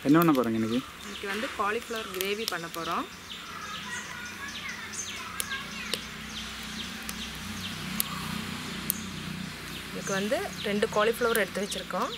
என்ன பண்ண போகிறீங்க இன்னைக்கு இன்னைக்கு வந்து காலிஃப்ளவர் கிரேவி பண்ண போகிறோம் இதுக்கு வந்து ரெண்டு காலிஃப்ளவர் எடுத்து வச்சுருக்கோம்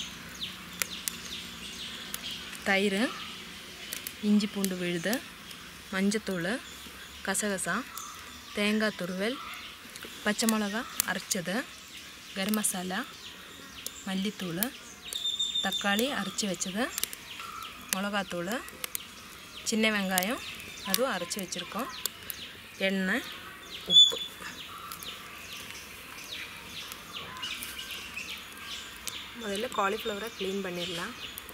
தயிர் இஞ்சி பூண்டு விழுது மஞ்சத்தூள் கசகசா தேங்காய் துருவல் பச்சை மிளகா அரைச்சது கரம் மசாலா மல்லித்தூள் தக்காளி அரைச்சி வச்சது மிளகாத்தூள் சின்ன வெங்காயம் அதுவும் அரைச்சி வச்சுருக்கோம் எண்ணெய் உப்பு முதல்ல காலிஃப்ளவரை க்ளீன் பண்ணிடலாம்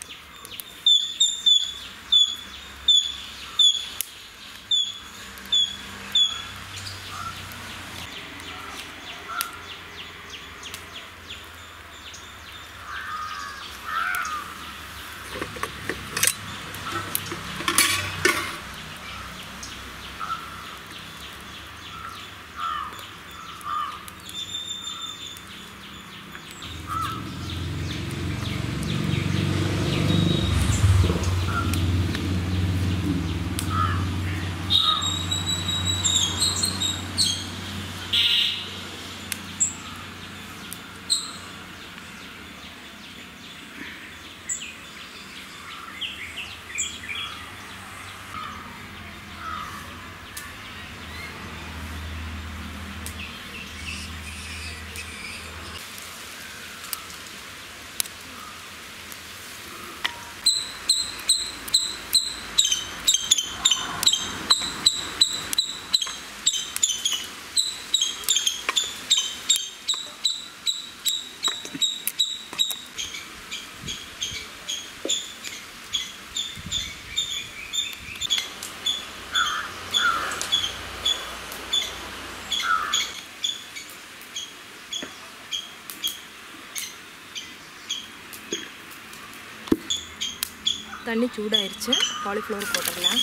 தண்ணி சூடாயிருச்சு காலிஃப்ளவர் போட்டுடலாம்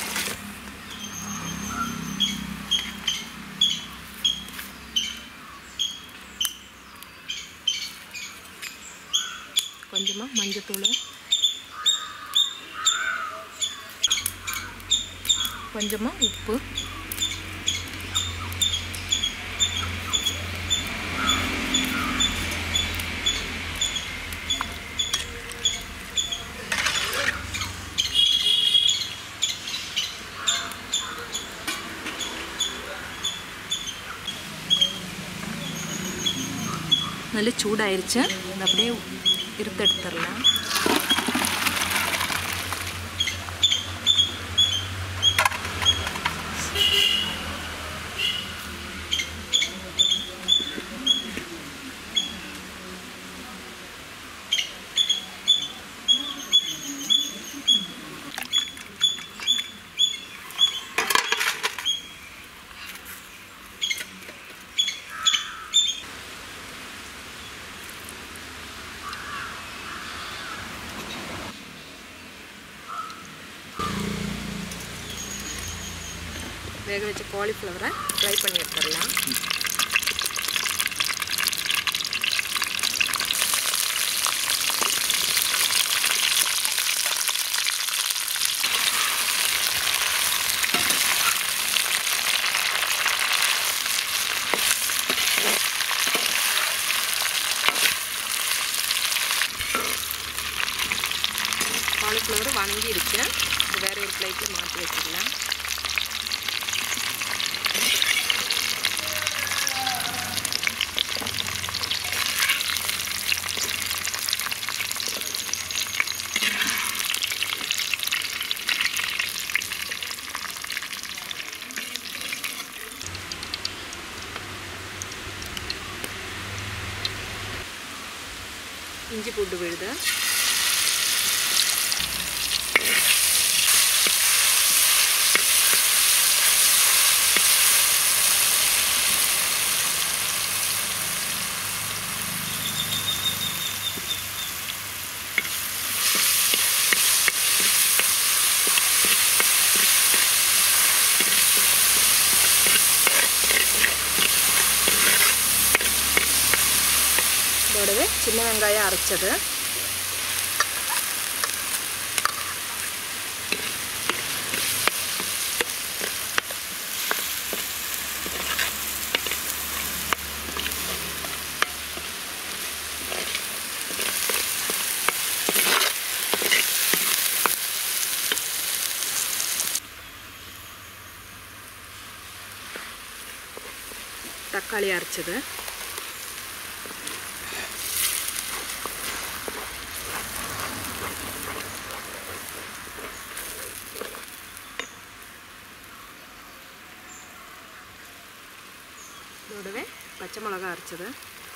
கொஞ்சமாக மஞ்சத்தூள் கொஞ்சமாக உப்பு நல்ல சூடாயிருச்சு அதை அப்படியே இருத்து எடுத்துடலாம் வேக வச்ச காலிஃப்ளவரை ஃப்ரை பண்ணி எடுத்துடலாம் காலிஃப்ளவர் வணங்கி இருக்கு இது வேற ஒரு பிளேட்டில் மாற்றி வச்சுக்கலாம் இஞ்சி பூண்டு விழுது இதோடவே சின்ன வெங்காயம் அரைச்சது தக்காளி அரைச்சது இதோடவே பச்சை மிளகா அரைச்சது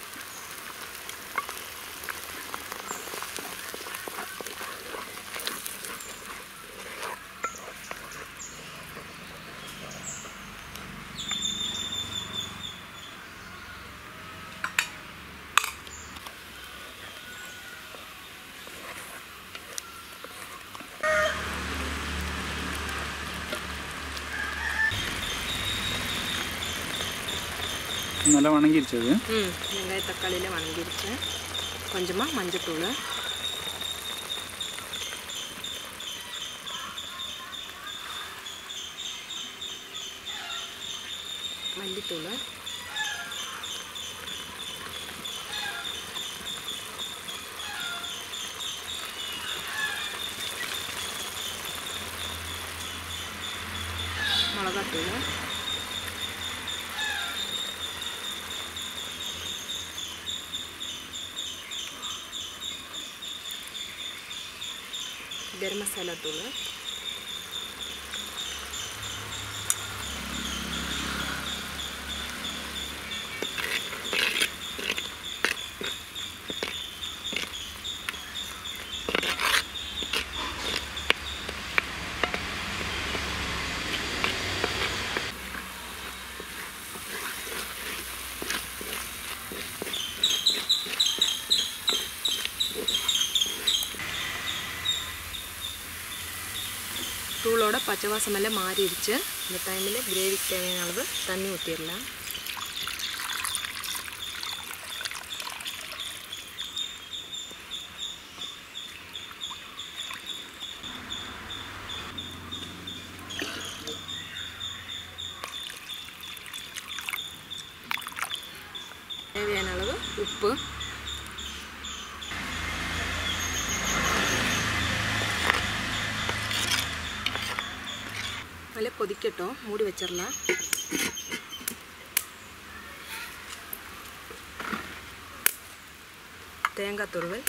நல்லா வணங்கிடுச்சு அது ம் வெங்காய தக்காளியில் வணங்கிடுச்சு கொஞ்சமாக மஞ்சத்தூள் மல்லித்தூள் மிளகாத்தூள் கரம் மசாலா தூள் தூளோட பச்சை வாசம் எல்லாம் மாறிடுச்சு இந்த டைமில் கிரேவிக்கு தேவையான அளவு தண்ணி ஊற்றிடலாம் தேவையான அளவு உப்பு நல்லா கொதிக்கட்டும் மூடி வச்சிடலாம் தேங்காய் துருவல்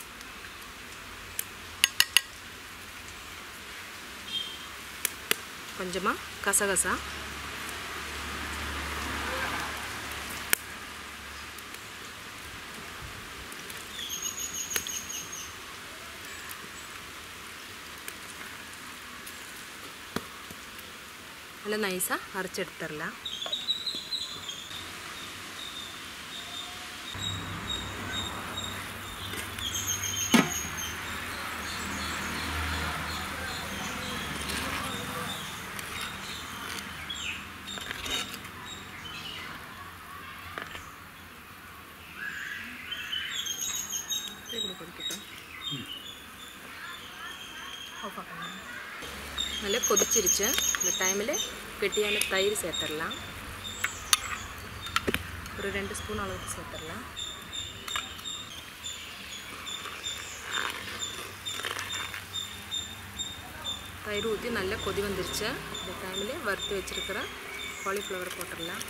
கொஞ்சமாக கசகசா நல்லா நைஸாக அரைச்சி எடுத்துடலாம் இப்படி கொதிக்கட்டும் ஆஃப் ஆக்கலாம் நல்லா கொதிச்சிருச்சு இந்த டைமில் கெட்டியான தயிர் சேர்த்துடலாம் ஒரு ரெண்டு ஸ்பூன் அளவுக்கு சேர்த்துடலாம் தயிர் ஊற்றி நல்லா கொதி வந்துருச்சு இந்த டைமில் வறுத்து வச்சுருக்கிற காலிஃப்ளவர் போட்டுடலாம்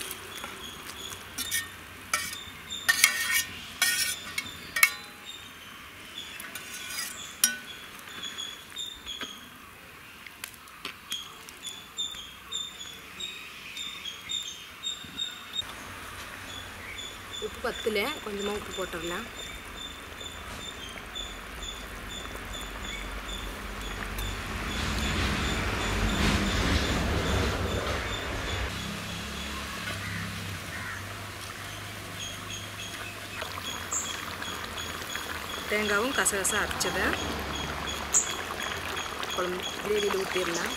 உப்பு பத்தில் கொஞ்சமாக உப்பு போட்டுடலாம் தேங்காவும் கசகசா அரைச்சதை குழம்பு கிரேவியில் ஊற்றிடலாம்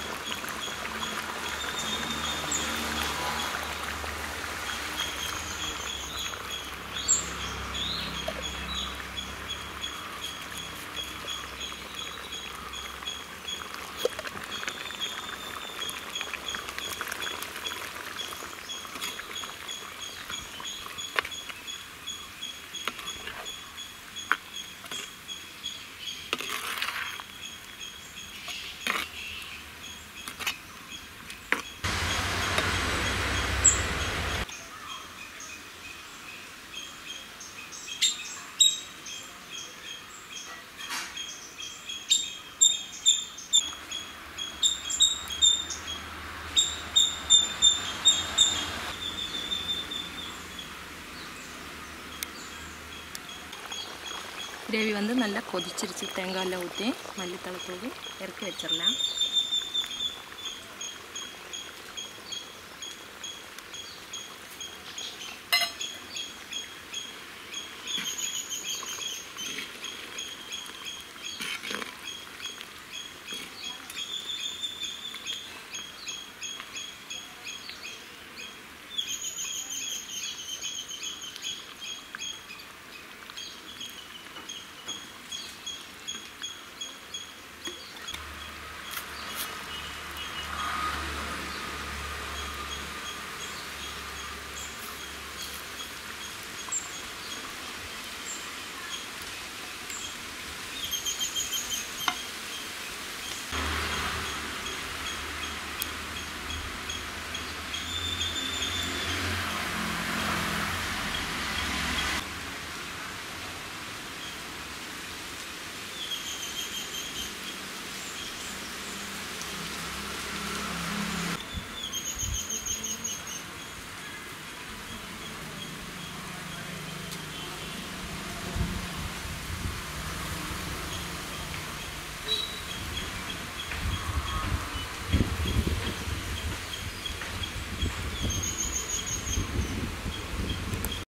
கிரேவி வந்து நல்லா கொதிச்சிருச்சு தேங்காய் எல்லாம் ஊற்றி மல்லித்தளத்தூள் இறக்கி வச்சிடலாம்